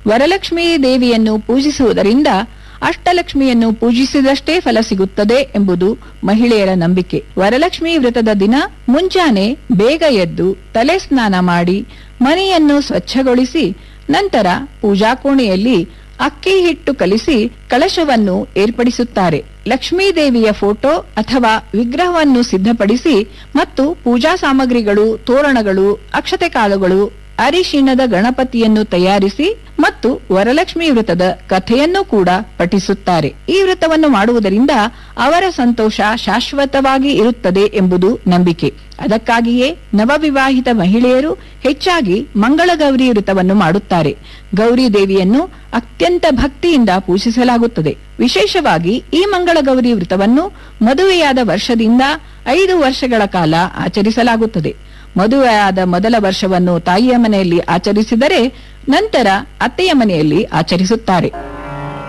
ವರಲಕ್ಷ್ಮೀ ದೇವಿಯನ್ನು ಪೂಜಿಸುವುದರಿಂದ ಅಷ್ಟಲಕ್ಷ್ಮಿಯನ್ನು ಪೂಜಿಸಿದಷ್ಟೇ ಫಲ ಸಿಗುತ್ತದೆ ಎಂಬುದು ಮಹಿಳೆಯರ ನಂಬಿಕೆ ವರಲಕ್ಷ್ಮಿ ವ್ರತದ ದಿನ ಮುಂಜಾನೆ ಬೇಗ ಎದ್ದು ತಲೆ ಸ್ನಾನ ಮಾಡಿ ಮನೆಯನ್ನು ಸ್ವಚ್ಛಗೊಳಿಸಿ ನಂತರ ಪೂಜಾ ಕೋಣೆಯಲ್ಲಿ ಅಕ್ಕಿ ಹಿಟ್ಟು ಕಲಿಸಿ ಕಳಶವನ್ನು ಏರ್ಪಡಿಸುತ್ತಾರೆ ಲಕ್ಷ್ಮೀ ದೇವಿಯ ಫೋಟೋ ಅಥವಾ ವಿಗ್ರಹವನ್ನು ಸಿದ್ಧಪಡಿಸಿ ಮತ್ತು ಪೂಜಾ ಸಾಮಗ್ರಿಗಳು ತೋರಣಗಳು ಅಕ್ಷತೆ ಕಾಳುಗಳು ಅರಿಶಿಣದ ಗಣಪತಿಯನ್ನು ತಯಾರಿಸಿ ಮತ್ತು ವರಲಕ್ಷ್ಮಿ ವ್ರತದ ಕಥೆಯನ್ನು ಕೂಡ ಪಠಿಸುತ್ತಾರೆ ಈ ವ್ರತವನ್ನು ಮಾಡುವುದರಿಂದ ಅವರ ಸಂತೋಷ ಶಾಶ್ವತವಾಗಿ ಇರುತ್ತದೆ ಎಂಬುದು ನಂಬಿಕೆ ಅದಕ್ಕಾಗಿಯೇ ನವವಿವಾಹಿತ ಮಹಿಳೆಯರು ಹೆಚ್ಚಾಗಿ ಮಂಗಳಗೌರಿ ವ್ರತವನ್ನು ಮಾಡುತ್ತಾರೆ ಗೌರಿ ದೇವಿಯನ್ನು ಅತ್ಯಂತ ಭಕ್ತಿಯಿಂದ ಪೂಜಿಸಲಾಗುತ್ತದೆ ವಿಶೇಷವಾಗಿ ಈ ಮಂಗಳಗೌರಿ ವ್ರತವನ್ನು ಮದುವೆಯಾದ ವರ್ಷದಿಂದ ಐದು ವರ್ಷಗಳ ಕಾಲ ಆಚರಿಸಲಾಗುತ್ತದೆ ಮದುವೆಯಾದ ಮೊದಲ ವರ್ಷವನ್ನು ತಾಯಿಯ ಮನೆಯಲ್ಲಿ ಆಚರಿಸಿದರೆ ನಂತರ ಅತ್ತೆಯ ಮನೆಯಲ್ಲಿ ಆಚರಿಸುತ್ತಾರೆ